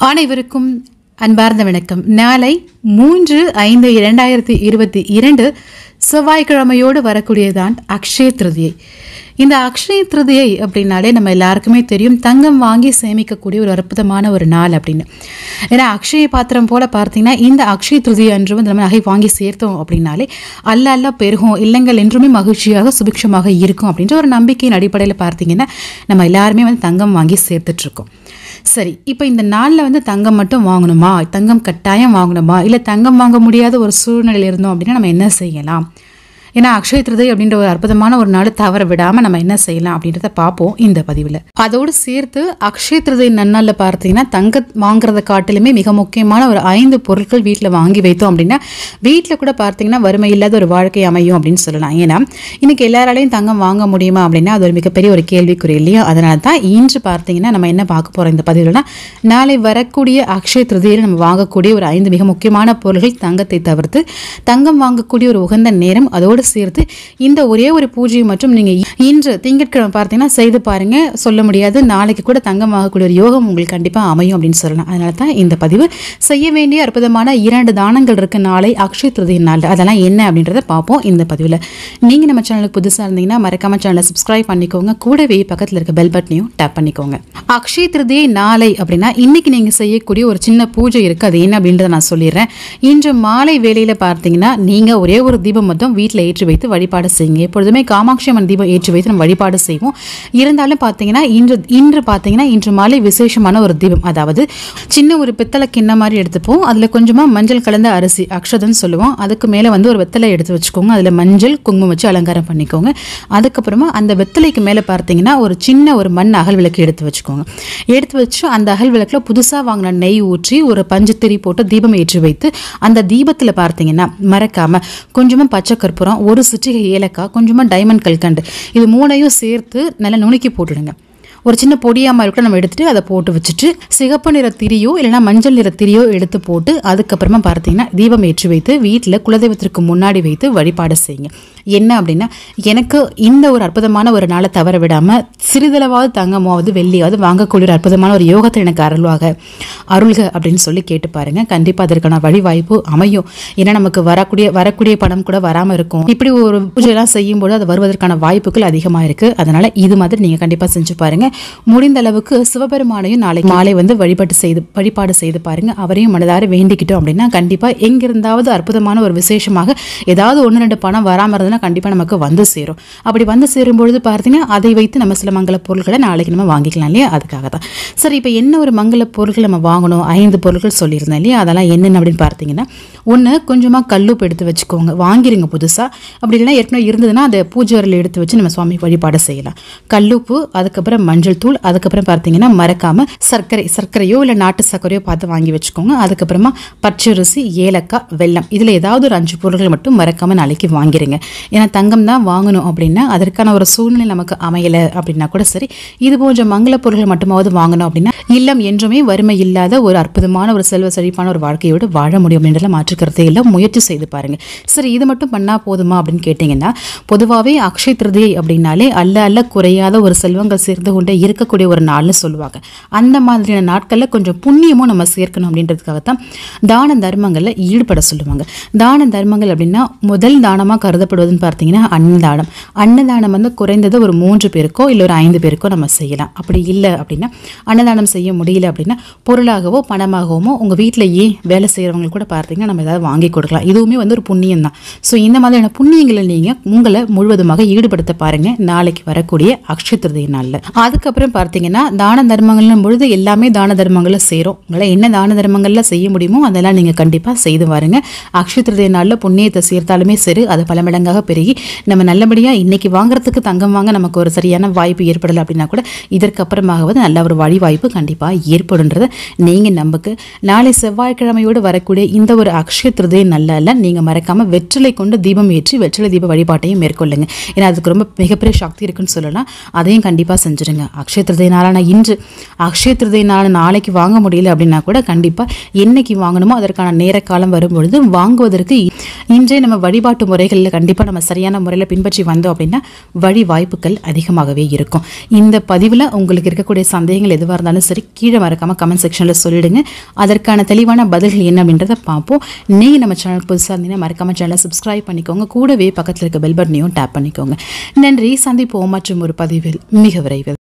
அனைவருக்கும் அன்பார்ந்த வணக்கம் நாளை மூன்று ஐந்து இரண்டாயிரத்தி இருபத்தி இரண்டு செவ்வாய்க்கிழமையோடு வரக்கூடியதான் அக்ஷய திருதியை இந்த அக்ஷய திருதியை அப்படின்னாலே நம்ம எல்லாருக்குமே தெரியும் தங்கம் வாங்கி சேமிக்கக்கூடிய ஒரு அற்புதமான ஒரு நாள் அப்படின்னு ஏன்னா அக்ஷய பாத்திரம் போல பார்த்தீங்கன்னா இந்த அக்ஷய திருதியை அன்று வந்து நம்ம நகை வாங்கி சேர்த்தோம் அப்படின்னாலே அல்ல அல்ல பெருகும் இல்லங்கள் என்றுமே மகிழ்ச்சியாக சுபிக்ஷமாக இருக்கும் அப்படின்ற ஒரு நம்பிக்கையின் அடிப்படையில் பார்த்தீங்கன்னா நம்ம எல்லாருமே வந்து தங்கம் வாங்கி சேர்த்துட்டு இருக்கோம் சரி இப்போ இந்த நாளில் வந்து தங்கம் மட்டும் வாங்கணுமா தங்கம் கட்டாயம் வாங்கணுமா இல்லை தங்கம் வாங்க முடியாத ஒரு சூழ்நிலையில் இருந்தோம் அப்படின்னா நம்ம என்ன செய்யலாம் ஏன்னா அக்ஷய திருதை அப்படின்ற ஒரு அற்புதமான ஒரு நாள் தவற விடாமல் நம்ம என்ன செய்யலாம் அப்படின்றத பார்ப்போம் இந்த பதிவில் அதோடு சேர்த்து அக்ஷய திருதை நன்னாளில் பார்த்தீங்கன்னா தங்க வாங்குறத காட்டிலுமே மிக முக்கியமான ஒரு ஐந்து பொருட்கள் வீட்டில் வாங்கி வைத்தோம் அப்படின்னா வீட்டில் கூட பார்த்தீங்கன்னா வறுமை இல்லாத ஒரு வாழ்க்கை அமையும் அப்படின்னு சொல்லலாம் ஏன்னா இன்னைக்கு எல்லாராலையும் தங்கம் வாங்க முடியுமா அப்படின்னா அது ஒரு மிகப்பெரிய ஒரு கேள்விக்குறி இல்லையா அதனால தான் இன்று பார்த்தீங்கன்னா நம்ம என்ன பார்க்க போகிறோம் இந்த பதிவுலனா நாளை வரக்கூடிய அக்ஷய திருதியில் நம்ம வாங்கக்கூடிய ஒரு ஐந்து மிக முக்கியமான பொருள்கள் தங்கத்தை தவிர்த்து தங்கம் வாங்கக்கூடிய ஒரு உகந்த நேரம் அதோடு சேர்த்து இந்த ஒரே ஒரு பூஜையை மற்றும் நீங்கள் இன்று திங்கட்கிழமை பார்த்தீங்கன்னா செய்து பாருங்க சொல்ல முடியாது நாளைக்கு கூட தங்கம் வாங்கக்கூடிய ஒரு யோகம் உங்களுக்கு கண்டிப்பாக அமையும் அப்படின்னு சொல்லலாம் அதனால தான் இந்த பதிவு செய்ய வேண்டிய அற்புதமான இரண்டு தானங்கள் இருக்கு நாளை அக்ஷய திருதி நாள் அதெல்லாம் என்ன அப்படின்றத பார்ப்போம் இந்த பதிவில் நீங்கள் நம்ம சேனலுக்கு புதுசாக இருந்தீங்கன்னா மறக்காம சேனலை சப்ஸ்கிரைப் பண்ணிக்கோங்க கூடவே பக்கத்தில் இருக்க பெல் பட்டனையும் டேப் பண்ணிக்கோங்க அக்ஷய திருதியை நாளை அப்படின்னா இன்னைக்கு நீங்கள் செய்யக்கூடிய ஒரு சின்ன பூஜை இருக்குது அது என்ன அப்படின்றத நான் சொல்லிடுறேன் இன்று மாலை வேளையில் பார்த்தீங்கன்னா நீங்கள் ஒரே ஒரு தீபம் மட்டும் வீட்டில் ஏற்றி வைத்து வழிபாடு செய்யுங்க எப்பொழுதுமே காமாட்சி அம்மன் தீபம் ஏற்றி வைத்து நம்ம வழிபாடு செய்வோம் இருந்தாலும் பார்த்தீங்கன்னா இன்று இன்று பார்த்தீங்கன்னா இன்று மாலை விசேஷமான ஒரு தீபம் அதாவது சின்ன ஒரு பித்தளை கிண்ண மாதிரி எடுத்துப்போம் அதில் கொஞ்சமாக மஞ்சள் கலந்த அரிசி அக்ஷதன்னு சொல்லுவோம் அதுக்கு மேலே வந்து ஒரு வெத்தலை எடுத்து வச்சுக்கோங்க அதில் மஞ்சள் குங்குமம் வச்சு அலங்காரம் பண்ணிக்கோங்க அதுக்கப்புறமா அந்த வெத்தலைக்கு மேலே பார்த்தீங்கன்னா ஒரு சின்ன ஒரு மண் அகல் விளக்கு எடுத்து வச்சுக்கோங்க எடுத்து வச்சு அந்த அகல் விளக்கில் புதுசாக வாங்கின நெய் ஊற்றி ஒரு பஞ்சுத்திரி போட்டு தீபம் ஏற்றி வைத்து அந்த தீபத்தில் பார்த்தீங்கன்னா மறக்காமல் கொஞ்சமாக பச்சை கற்பூரம் ஒரு சிற்றிகை ஏலக்காய் கொஞ்சமாக டைமண்ட் கல்கண்டு இது மூணையும் சேர்த்து நல்லா நுணுக்கி போட்டுடுங்க ஒரு சின்ன பொடியாமல் இருக்க நம்ம எடுத்துட்டு அதை போட்டு வச்சுட்டு சிகப்பு நிற திரியோ இல்லைனா மஞ்சள் நிற திரியோ எடுத்து போட்டு அதுக்கப்புறமா பார்த்தீங்கன்னா தீபம் ஏற்றி வைத்து வீட்டில் குலதெய்வத்திற்கு முன்னாடி வைத்து வழிபாடு செய்யுங்க என்ன அப்படின்னா எனக்கு இந்த ஒரு அற்புதமான ஒரு நாளை தவற விடாமல் சிறிதளவாவது தங்கமாவது வெள்ளியாவது வாங்கக்கூடிய ஒரு அற்புதமான ஒரு யோகத்தை எனக்கு அருள்வாக அருள்க அப்படின்னு சொல்லி கேட்டு பாருங்க கண்டிப்பாக அதற்கான வழி வாய்ப்பு அமையும் ஏன்னா நமக்கு வரக்கூடிய வரக்கூடிய பணம் கூட வராமல் இருக்கும் இப்படி ஒரு பூஜையெல்லாம் செய்யும்போது அது வருவதற்கான வாய்ப்புகள் அதிகமாக இருக்கு அதனால இது மாதிரி நீங்கள் கண்டிப்பாக செஞ்சு பாருங்க முடிந்த அளவுக்கு சிவபெருமானையும் நாளைக்கு மாலை வந்து வழிபாட்டு செய்து வழிபாடு செய்து பாருங்க அவரையும் மனதார வேண்டிக்கிட்டோம் அப்படின்னா கண்டிப்பாக எங்கிருந்தாவது அற்புதமான ஒரு விசேஷமாக ஏதாவது ஒன்று ரெண்டு பணம் வராமல் இருந்ததுன்னா கண்டிப்பாக நமக்கு வந்து சேரும் அப்படி வந்து சேரும் பொழுது பார்த்தீங்கன்னா அதை வைத்து நம்ம சில மங்கள பொருட்களை நாளைக்கு நம்ம வாங்கிக்கலாம் இல்லையா அதுக்காக தான் சரி இப்போ என்ன ஒரு மங்கள பொருட்கள் நம்ம வாங்கணும் ஐந்து பொருட்கள் சொல்லியிருந்தேன் இல்லையா அதெல்லாம் என்னென்ன அப்படின்னு பார்த்தீங்கன்னா ஒன்று கொஞ்சமாக கல்லுப்பு எடுத்து வச்சுக்கோங்க வாங்கிருங்க புதுசாக அப்படி இல்லைன்னா ஏற்கனவே இருந்ததுன்னா அதை பூஜை அறையில் எடுத்து வச்சு நம்ம சுவாமி வழிபாடு செய்யலாம் கல்லுப்பு அதுக்கப்புறம் மஞ்சள் தூள் அதுக்கப்புறம் பார்த்தீங்கன்னா மறக்காமல் சர்க்கரை சர்க்கரையோ இல்லை நாட்டு சர்க்கரையோ பார்த்து வாங்கி வச்சுக்கோங்க அதுக்கப்புறமா பச்சரிசி ஏலக்காய் வெல்லம் இதில் ஏதாவது ஒரு அஞ்சு பொருட்கள் மட்டும் மறக்காமல் நாளைக்கு வாங்கிருங்க ஏன்னா தங்கம் தான் வாங்கணும் அப்படின்னா அதற்கான ஒரு சூழ்நிலை நமக்கு அமையலை அப்படின்னா கூட சரி இது போன்ற மங்கள பொருட்கள் மட்டுமாவது வாங்கணும் அப்படின்னா இல்லம் என்றுமே வறுமை இல்லாத ஒரு அற்புதமான ஒரு செல்வ செழிப்பான ஒரு வாழ்க்கையோடு வாழ முடியும் அப்படின்றத மாற்றுக்கிறதே இல்லை முயற்சி செய்து பாருங்க சரி இது மட்டும் பண்ணால் போதுமா அப்படின்னு கேட்டிங்கன்னா பொதுவாகவே அக்ஷய திருதியை அப்படின்னாலே அல்ல அல்ல குறையாத ஒரு செல்வங்கள் சேர்ந்து கொண்டே இருக்கக்கூடிய ஒரு நாள்னு சொல்லுவாங்க அந்த மாதிரியான நாட்களில் கொஞ்சம் புண்ணியமும் நம்ம சேர்க்கணும் அப்படின்றதுக்காகத்தான் தான தர்மங்களில் ஈடுபட சொல்லுவாங்க தான தர்மங்கள் அப்படின்னா முதல் தானமாக கருதப்படுவதுன்னு பார்த்தீங்கன்னா அன்னதானம் அன்னதானம் வந்து குறைந்தது ஒரு மூன்று பேருக்கோ இல்லை ஒரு ஐந்து பேருக்கோ நம்ம செய்யலாம் அப்படி இல்லை அப்படின்னா அன்னதானம் செய்ய முடியல அப்படின்னா பொருளாகவோ பணமாகவோ உங்கள் வீட்டிலேயே வேலை செய்கிறவங்களுக்கு கூட பார்த்தீங்கன்னா நம்ம ஏதாவது வாங்கி கொடுக்கலாம் இதுவுமே வந்து ஒரு புண்ணியம் தான் ஸோ இந்த மாதிரியான புண்ணியங்களை நீங்கள் உங்களை முழுவதுமாக ஈடுபடுத்த பாருங்க நாளைக்கு வரக்கூடிய அக்ஷய திருதி நாளில் அதுக்கப்புறம் பார்த்தீங்கன்னா தான தர்மங்கள்னும் பொழுது எல்லாமே தான தர்மங்களில் சேரும் உங்களை என்ன தான தர்மங்களில் செய்ய முடியுமோ அதெல்லாம் நீங்கள் கண்டிப்பாக செய்து பாருங்க அக்ஷய திருதி நாளில் புண்ணியத்தை சேர்த்தாலுமே சரி அது பல மடங்காக பெருகி நம்ம நல்லபடியாக இன்னைக்கு வாங்குறதுக்கு தங்கம் வாங்க நமக்கு ஒரு சரியான வாய்ப்பு ஏற்படலை அப்படின்னா கூட இதற்கு அப்புறமாகவது நல்ல ஒரு வழி வாய்ப்பு கண்டிப்பாக ஏற்படுன்றதை நீங்கள் நம்புக்கு நாளை செவ்வாய்க்கிழமையோடு வரக்கூடிய இந்த ஒரு அக்ஷய திருதியை நல்ல அல்ல நீங்கள் மறக்காமல் வெற்றிலை கொண்டு தீபம் ஏற்றி வெற்றிலை தீப வழிபாட்டையும் மேற்கொள்ளுங்க ஏன்னா அதுக்கு ரொம்ப மிகப்பெரிய சக்தி இருக்குன்னு சொல்லலாம் அதையும் கண்டிப்பாக செஞ்சுருங்க அக்ஷய திருதை நாளான இன்று அக்ஷய திருதை நாள் நாளைக்கு வாங்க முடியல அப்படின்னா கூட கண்டிப்பாக என்னைக்கு வாங்கணுமோ அதற்கான நேர காலம் வரும்பொழுது வாங்குவதற்கு இன்றைய நம்ம வழிபாட்டு முறைகளில் கண்டிப்பாக நம்ம சரியான முறையில் பின்பற்றி வந்தோம் அப்படின்னா வழி வாய்ப்புகள் அதிகமாகவே இருக்கும் இந்த பதிவில் உங்களுக்கு இருக்கக்கூடிய சந்தேகங்கள் எதுவாக இருந்தாலும் சரி கீழே மறக்காமல் கமெண்ட் செக்ஷனில் சொல்லிடுங்க அதற்கான தெளிவான பதில்கள் என்ன அப்படின்றத பார்ப்போம் நீங்கள் நம்ம சேனல் புதுசாக இருந்தீங்கன்னா மறக்காம சேனலை சப்ஸ்கிரைப் பண்ணிக்கோங்க கூடவே பக்கத்தில் இருக்க பெல் பட்டனையும் டேப் பண்ணிக்கோங்க நன்றி சந்திப்போம் மற்றும் ஒரு பதிவில் மிக விரைவில்